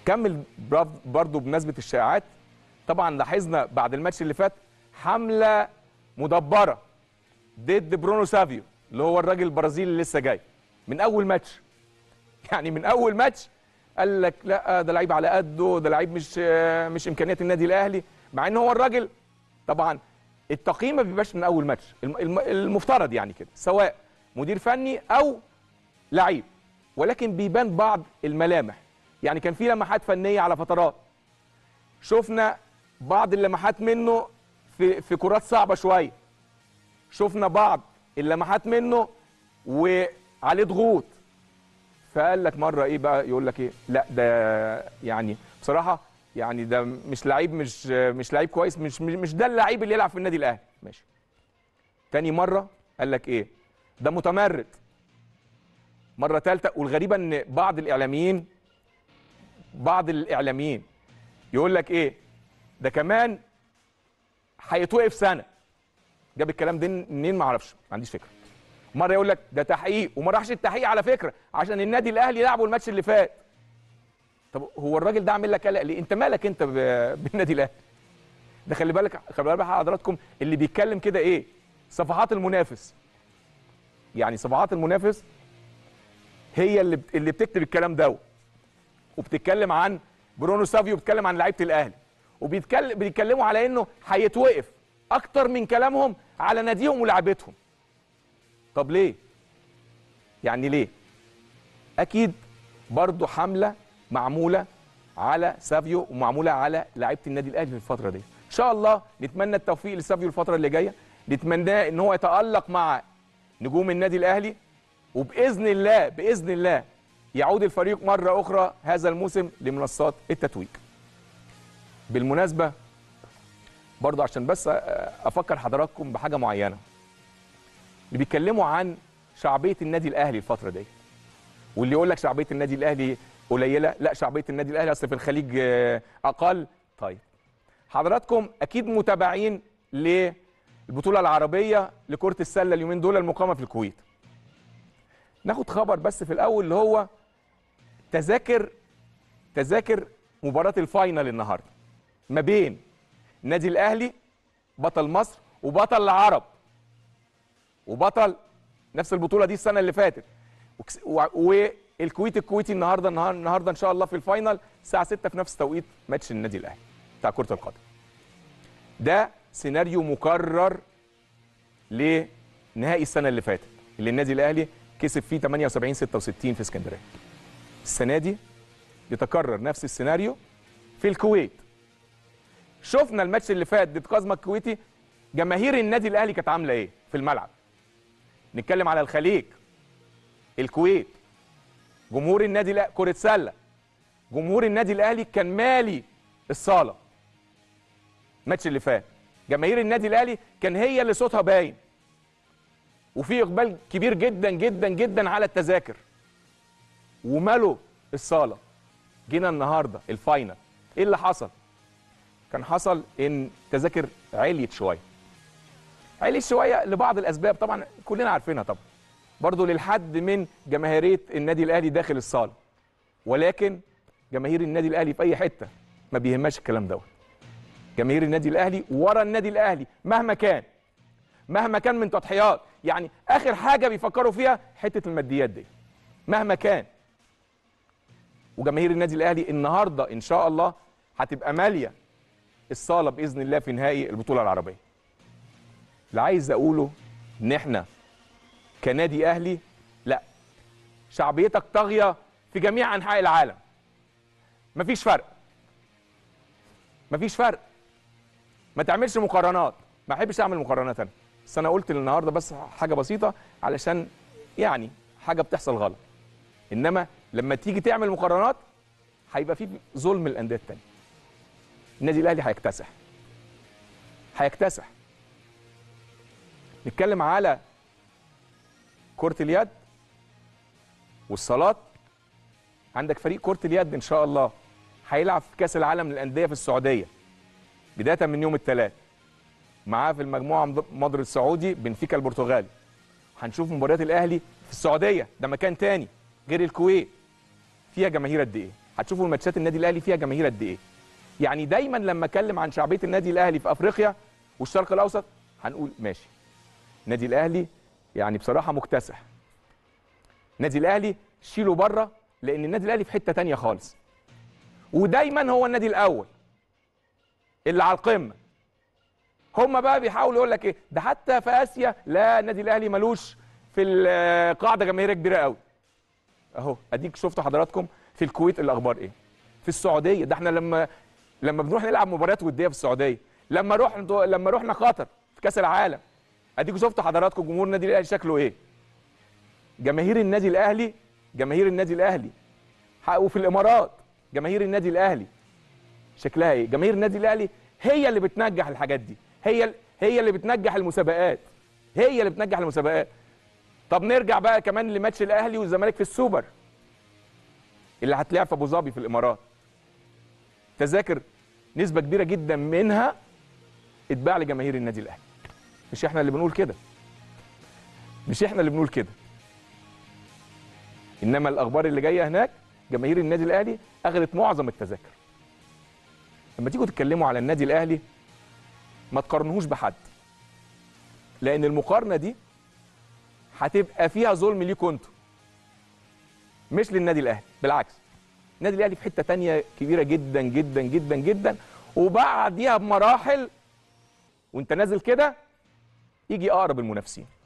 كمل براف- برضو بمناسبه الشائعات طبعا لاحظنا بعد الماتش اللي فات حمله مدبره ضد برونو سافيو اللي هو الراجل البرازيلي اللي لسه جاي من اول ماتش يعني من اول ماتش قال لك لا ده لعيب على قده ده لعيب مش مش امكانيات النادي الاهلي مع ان هو الراجل طبعا التقييم ما بيبقاش من اول ماتش الم- الم- المفترض يعني كده سواء مدير فني او لعيب ولكن بيبان بعض الملامح يعني كان في لمحات فنيه على فترات شفنا بعض اللمحات منه في في كرات صعبه شويه شفنا بعض اللمحات منه وعليه ضغوط فقال لك مره ايه بقى يقول لك ايه لا ده يعني بصراحه يعني ده مش لعيب مش مش لعيب كويس مش مش مش ده اللعيب اللي يلعب في النادي الاهلي ماشي تاني مره قال لك ايه ده متمرد مره ثالثه والغريبه ان بعض الاعلاميين بعض الاعلاميين يقول لك ايه ده كمان هيتوقف سنه جاب الكلام ده منين ما اعرفش ما عنديش فكره مره يقول لك ده تحقيق وما راحش التحقيق على فكره عشان النادي الاهلي لعبوا الماتش اللي فات طب هو الراجل ده عامل لك قلق ليه انت مالك انت ب- بالنادي الاهلي ده خلي بالك خلي بالك حضراتكم اللي بيتكلم كده ايه صفحات المنافس يعني صفحات المنافس هي اللي بت- اللي بتكتب الكلام ده وبتتكلم عن برونو سافيو بيتكلم عن لعيبه الاهلي وبيتكلم بيتكلموا على انه هيتوقف اكتر من كلامهم على ناديهم ولعبتهم طب ليه يعني ليه اكيد برضو حمله معموله على سافيو ومعموله على لعيبه النادي الاهلي في الفتره دي ان شاء الله نتمنى التوفيق لسافيو الفتره اللي جايه نتمناه ان هو يتالق مع نجوم النادي الاهلي وباذن الله باذن الله يعود الفريق مره اخرى هذا الموسم لمنصات التتويج بالمناسبه برضو عشان بس افكر حضراتكم بحاجه معينه اللي بيتكلموا عن شعبيه النادي الاهلي الفتره دي واللي يقول لك شعبيه النادي الاهلي قليله لا شعبيه النادي الاهلي اصل في الخليج آه، اقل طيب حضراتكم اكيد متابعين للبطوله العربيه لكره السله اليومين دول المقامه في الكويت ناخد خبر بس في الاول اللي هو تذاكر تذاكر مباراه الفاينل النهارده ما بين النادي الاهلي بطل مصر وبطل العرب وبطل نفس البطوله دي السنه اللي فاتت وكس- و- والكويت الكويتي النهارده النهار- النهارده ان شاء الله في الفاينل الساعه 6 في نفس توقيت ماتش النادي الاهلي بتاع كره القدم ده سيناريو مكرر لنهائي السنه اللي فاتت اللي النادي الاهلي كسب فيه 78 66 في اسكندريه السنه دي يتكرر نفس السيناريو في الكويت شفنا الماتش اللي فات ضد كازما الكويتي جماهير النادي الاهلي كانت عامله ايه في الملعب نتكلم على الخليج الكويت جمهور النادي الاهلي كره سله جمهور النادي الاهلي كان مالي الصاله الماتش اللي فات جماهير النادي الاهلي كان هي اللي صوتها باين وفي اقبال كبير جدا جدا جدا على التذاكر ومالوا الصاله جينا النهارده الفاينل ايه اللي حصل كان حصل ان تذاكر عليت شويه عليت شويه لبعض الاسباب طبعا كلنا عارفينها طبعا برضه للحد من جماهيريه النادي الاهلي داخل الصاله ولكن جماهير النادي الاهلي في اي حته ما بيهمهاش الكلام دوت جماهير النادي الاهلي ورا النادي الاهلي مهما كان مهما كان من تضحيات يعني اخر حاجه بيفكروا فيها حته الماديات دي مهما كان وجماهير النادي الاهلي النهارده ان شاء الله هتبقى ماليه الصاله باذن الله في نهائي البطوله العربيه اللي عايز اقوله ان احنا كنادي اهلي لا شعبيتك طاغيه في جميع انحاء العالم مفيش فرق مفيش فرق ما تعملش مقارنات ما احبش اعمل مقارنات انا بس انا قلت النهارده بس حاجه بسيطه علشان يعني حاجه بتحصل غلط انما لما تيجي تعمل مقارنات هيبقى في ظلم الانديه التانيه النادي الاهلي هيكتسح هيكتسح نتكلم على كرة اليد والصالات عندك فريق كرة اليد ان شاء الله هيلعب في كأس العالم للأندية في السعودية بداية من يوم الثلاث معاه في المجموعة مضر السعودي بنفيكا البرتغالي هنشوف مباريات الأهلي في السعودية ده مكان تاني غير الكويت فيها جماهير قد ايه هتشوفوا الماتشات النادي الاهلي فيها جماهير قد ايه يعني دايما لما اتكلم عن شعبيه النادي الاهلي في افريقيا والشرق الاوسط هنقول ماشي النادي الاهلي يعني بصراحه مكتسح النادي الاهلي شيله بره لان النادي الاهلي في حته تانية خالص ودايما هو النادي الاول اللي على القمه هم بقى بيحاولوا يقول لك ايه ده حتى في اسيا لا النادي الاهلي ملوش في القاعده جماهيريه كبيره قوي اهو اديك شفتوا حضراتكم في الكويت الاخبار ايه في السعوديه ده احنا لما لما بنروح نلعب مباريات وديه في السعوديه لما روح لما رحنا قطر في كاس العالم اديكوا شفتوا حضراتكم جمهور النادي الاهلي شكله ايه جماهير النادي الاهلي جماهير النادي الاهلي وفي الامارات جماهير النادي الاهلي شكلها ايه جماهير النادي الاهلي هي اللي بتنجح الحاجات دي هي هي اللي بتنجح المسابقات هي اللي بتنجح المسابقات طب نرجع بقى كمان لماتش الاهلي والزمالك في السوبر اللي هتلعب في ابو ظبي في الامارات تذاكر نسبه كبيره جدا منها اتباع لجماهير النادي الاهلي مش احنا اللي بنقول كده مش احنا اللي بنقول كده انما الاخبار اللي جايه هناك جماهير النادي الاهلي اخذت معظم التذاكر لما تيجوا تتكلموا على النادي الاهلي ما تقارنوهوش بحد لان المقارنه دي هتبقى فيها ظلم ليكوا انتوا مش للنادي الاهلي بالعكس النادي الاهلي في حته تانية كبيره جدا جدا جدا جدا وبعديها بمراحل وانت نازل كده يجي اقرب المنافسين